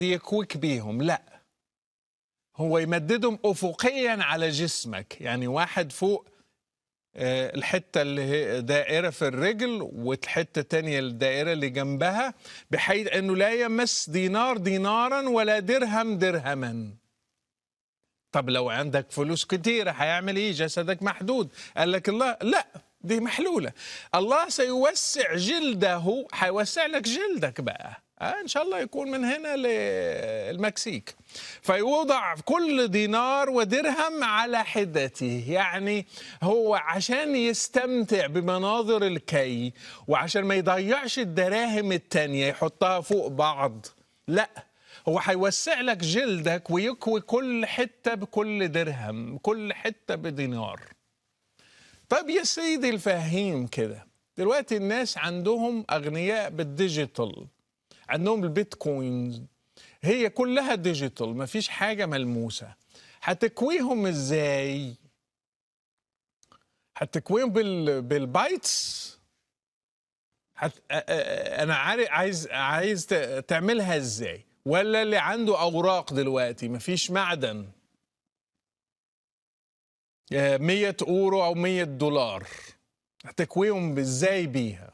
يكويك بيهم لا هو يمددهم افقيا على جسمك يعني واحد فوق آه، الحته اللي هي دائره في الرجل والحته الثانيه الدائره اللي جنبها بحيث انه لا يمس دينار دينارا ولا درهم درهما طب لو عندك فلوس كتيرة هيعمل ايه جسدك محدود قال لك الله لا دي محلولة الله سيوسع جلده هيوسع لك جلدك بقى آه ان شاء الله يكون من هنا للمكسيك فيوضع كل دينار ودرهم على حدته يعني هو عشان يستمتع بمناظر الكي وعشان ما يضيعش الدراهم التانية يحطها فوق بعض لا هو هيوسع لك جلدك ويكوي كل حتة بكل درهم كل حتة بدينار طيب يا سيدي الفهيم كده دلوقتي الناس عندهم أغنياء بالديجيتال عندهم البيتكوينز هي كلها ديجيتال مفيش حاجة ملموسة هتكويهم ازاي هتكويهم بال... بالبايتس هت... أ- أ- انا عارف عايز عايز ت- تعملها ازاي ولا اللي عنده اوراق دلوقتي مفيش معدن آه، 100 اورو او 100 دولار هتكويهم ازاي بيها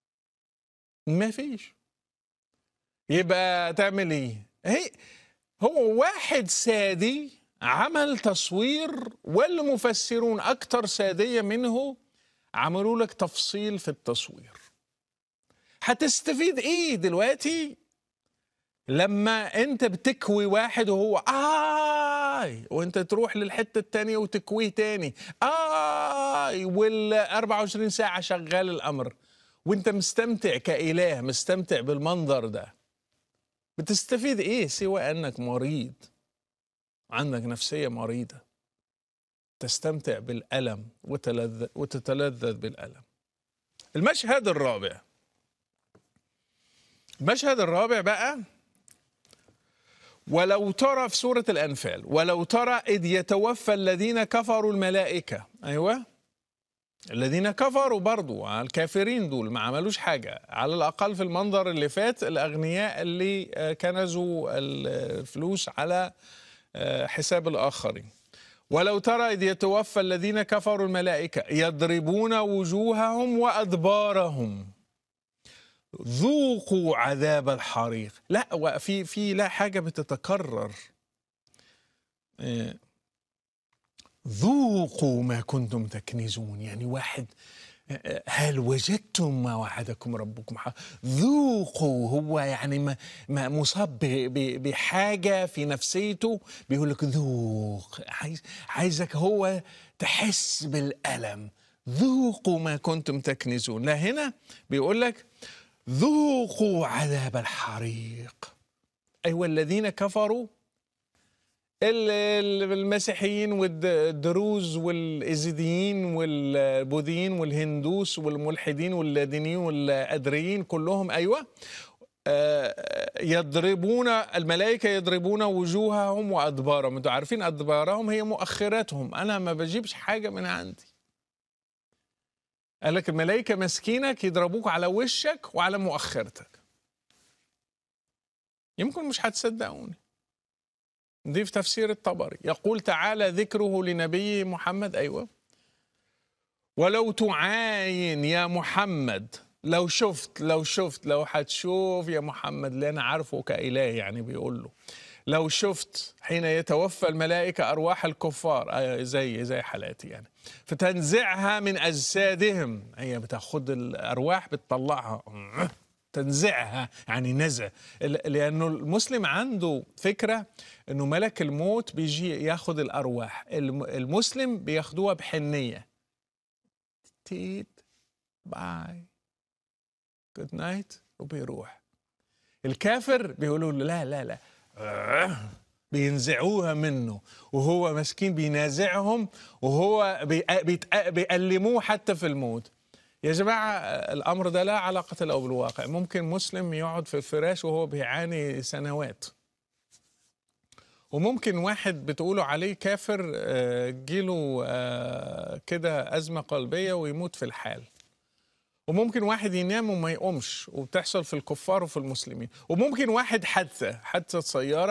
مفيش يبقى تعمل ايه هي هو واحد سادي عمل تصوير والمفسرون اكثر ساديه منه عملوا لك تفصيل في التصوير هتستفيد ايه دلوقتي لما انت بتكوي واحد وهو اي وانت تروح للحته التانية وتكويه تاني اي وال 24 ساعه شغال الامر وانت مستمتع كاله مستمتع بالمنظر ده بتستفيد ايه سوى انك مريض عندك نفسيه مريضه تستمتع بالالم وتلذ وتتلذذ بالالم المشهد الرابع المشهد الرابع بقى ولو ترى في سورة الأنفال ولو ترى إذ يتوفى الذين كفروا الملائكة أيوة الذين كفروا برضو الكافرين دول ما عملوش حاجة على الأقل في المنظر اللي فات الأغنياء اللي آه، كنزوا الفلوس على آه، حساب الآخرين ولو ترى إذ يتوفى الذين كفروا الملائكة يضربون وجوههم وأدبارهم ذوقوا عذاب الحريق لا وفي في لا حاجة بتتكرر إيه، ذوقوا ما كنتم تكنزون يعني واحد آه، هل وجدتم ما وعدكم ربكم حق ذوقوا هو يعني ما ما مصاب ب- ب- بحاجة في نفسيته بيقول لك ذوق عايز عايزك هو تحس بالألم ذوقوا ما كنتم تكنزون لا هنا بيقول لك ذوقوا عذاب الحريق أيوة الذين كفروا ال- ال- المسيحيين والدروز والإزيديين والبوذيين والهندوس والملحدين واللادينيين والأدريين كلهم أيوة آه، يضربون الملائكة يضربون وجوههم وأدبارهم انتوا عارفين أدبارهم هي مؤخراتهم أنا ما بجيبش حاجة من عندي قال لك الملائكة مسكينك يضربوك على وشك وعلى مؤخرتك يمكن مش هتصدقوني دي في تفسير الطبري يقول تعالى ذكره لنبيه محمد أيوة ولو تعاين يا محمد لو شفت لو شفت لو هتشوف يا محمد اللي أنا عارفه كإله يعني بيقول له لو شفت حين يتوفى الملائكة أرواح الكفار آه، زي زي حالاتي يعني فتنزعها من أجسادهم هي بتاخد الأرواح بتطلعها تنزعها يعني نزع ال- لأنه المسلم عنده فكرة أنه ملك الموت بيجي ياخد الأرواح الم- المسلم بياخدوها بحنية تيت باي جود نايت وبيروح الكافر بيقولوا له لا لا لا آه، بينزعوها منه وهو مسكين بينازعهم وهو بي- بيتأ- بيألموه حتى في الموت يا جماعة الأمر ده لا علاقة له بالواقع ممكن مسلم يقعد في الفراش وهو بيعاني سنوات وممكن واحد بتقولوا عليه كافر آه، جيله آه، كده أزمة قلبية ويموت في الحال وممكن واحد ينام وما يقومش وبتحصل في الكفار وفي المسلمين وممكن واحد حادثة حادثة سيارة